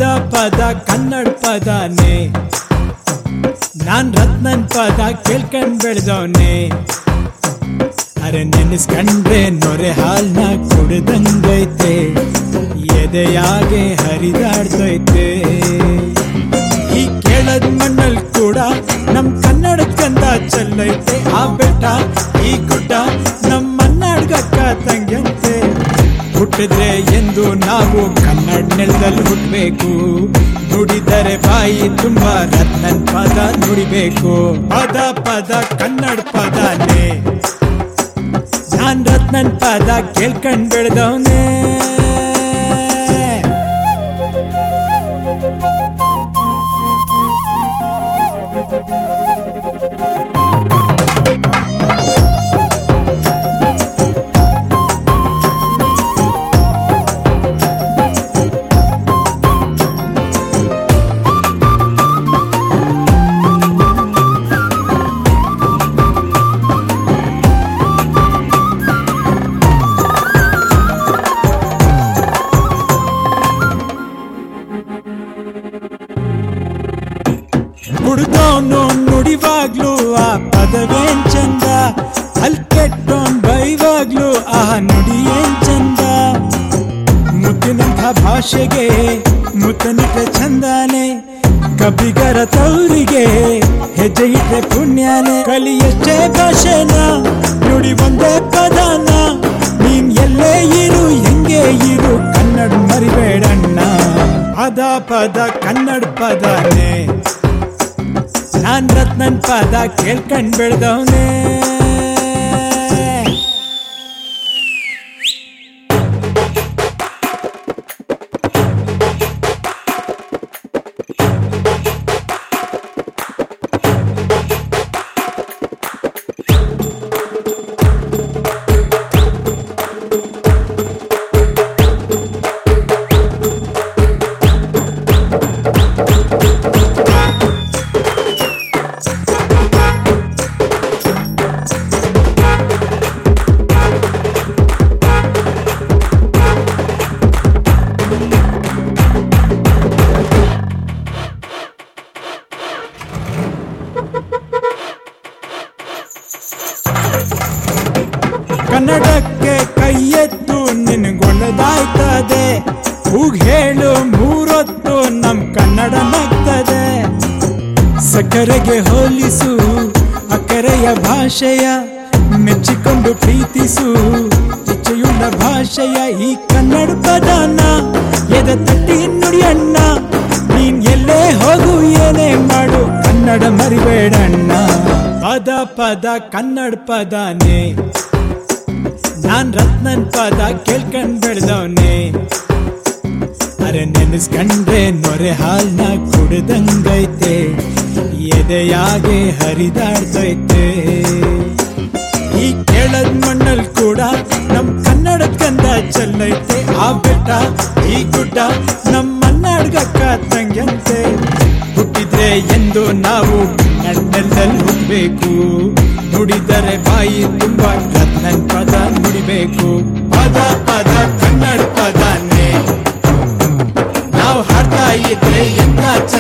ಪದ ಕನ್ನಡ ಪದನೇ ನಾನ್ ರತ್ನನ್ ಪದ ಕೇಳ್ಕೊಂಡ್ ಬೆಳೆದವನೇ ಅರೆ ನೆನೆಸ್ಕಂಡ್ರೆ ನೊರೆ ಹಾಲ್ನ ಕುಡ್ದಂಗೈತೆ ಎದೆಯಾಗೆ ಹರಿದಾಡ್ತೈತೆ ಈ ಕೇಳದ್ ಮಣ್ಣಲ್ ಕೂಡ ನಮ್ ಕನ್ನಡದ ಕಂದ ಚೆಲ್ಲೈತೆ ಆ ಬೆಟ್ಟ ಈ ಗುಡ್ಡ ನಮ್ ಮನ್ನಾಡ್ಗಕ್ಕ ತಂಗ್ಯಂತೆ ಹುಟ್ಟಿದ್ರೆ ಎಂದು ನಾವು ಕನ್ನಡ ನೆಲದಲ್ಲಿ ಹುಟ್ಟಬೇಕು ನುಡಿದರೆ ಬಾಯಿ ತುಂಬಾ ರತ್ನನ್ ಪದ ನುಡಿಬೇಕು ಪದ ಪದ ಕನ್ನಡ ಪದನೇ ನಾನ್ ರತ್ನನ್ ಪದ ಕೇಳ್ಕೊಂಡ್ ಬೆಳೆದವನೇ ಹುಡ್ದವನು ನುಡಿವಾಗ್ಲು ಆ ಪದವೇನ್ ಚಂದ ಅಲ್ ಕೆಟ್ಟೋನ್ ಬೈವಾಗ್ಲು ಆ ನುಡಿ ಏನ್ ಚಂದ ಮುದ್ದಿನಂಥ ಭಾಷೆಗೆ ಮುತ್ತನಿಟ್ರೆ ಚಂದಾನೆ ಕಬ್ಬಿಗರ ತೌರಿಗೆ ಹೆಜ್ಜೆ ಇಟ್ರೆ ಪುಣ್ಯಾನೆ ಕಲಿಯಷ್ಟೇ ಭಾಷೆನ ನುಡಿ ಒಂದೇ ಪದನ ನೀನ್ ಎಲ್ಲೇ ಇರು ಹೆಂಗೆ ಇರು ಕನ್ನಡ ಮರಿಬೇಡಣ್ಣ ಪದ ಪದ ಕನ್ನಡ ಪದನೇ ನಾನ್ ರತ್ನನ್ ಪದ ಕೇಳ್ಕೊಂಡ್ ಬೆಳೆದವನೇ ಕನ್ನಡಕ್ಕೆ ಕೈ ಎತ್ತು ನಿನಗೊಳ್ಳದಾಯ್ತದೆ ಹೂಗ್ ಹೇಳು ಮೂರೊತ್ತು ನಮ್ ಕನ್ನಡ ನಗ್ತದೆ ಸಕ್ಕರೆಗೆ ಹೋಲಿಸು ಅಕ್ಕರೆಯ ಭಾಷೆಯ ಮೆಚ್ಚಿಕೊಂಡು ಪ್ರೀತಿಸು ಇಚ್ಛೆಯುಳ್ಳ ಭಾಷೆಯ ಈ ಕನ್ನಡ ಪದನ ಎದ ತಟ್ಟಿ ನುಡಿಯಣ್ಣ ನೀನ್ ಎಲ್ಲೇ ಹೋಗು ಏನೇ ಮಾಡು ಕನ್ನಡ ಮರಿಬೇಡಣ್ಣ ಪದ ಪದ ಕನ್ನಡ ಪದನೇ ನಾನ್ ರತ್ನನ್ ಪದ ಕೇಳ್ಕೊಂಡ್ ಬೆಳೆದವನೇ ಅರೆ ನೆನೆಸ್ಕಂಡ್ರೆ ನೊರೆ ಹಾಲ್ನ ಕುಡ್ದಂಗೈತೆ ಎದೆಯಾಗೆ ಹರಿದಾಡ್ತೈತೆ ಈ ಕೇಳದ್ ಮಣ್ಣಲ್ ಕೂಡ ನಮ್ ಕನ್ನಡದ ಕಂದ ಚೆಲ್ಲೈತೆ ಆ ಬೆಟ್ಟ ಈ ಗುಡ್ಡ ನಮ್ ಮನ್ನಾಡ್ಗಕ್ಕ ತಂಗ್ಯಂತೆ ಹುಟ್ಟಿದ್ರೆ ಎಂದು ನಾವು ಕನ್ನಡದಲ್ಲಿ ಹುಟ್ಟಬೇಕು ನುಡಿದರೆ ಬಾಯಿ ತುಂಬಾ ರತ್ನನ್ ಪದ ನುಡಿಬೇಕು ಪದ ಪದ ಕನ್ನಡ ಪದನೇ ನಾವು ಹಾಡ್ತಾ ಇದ್ರೆ ಎಂತ ಚಂದ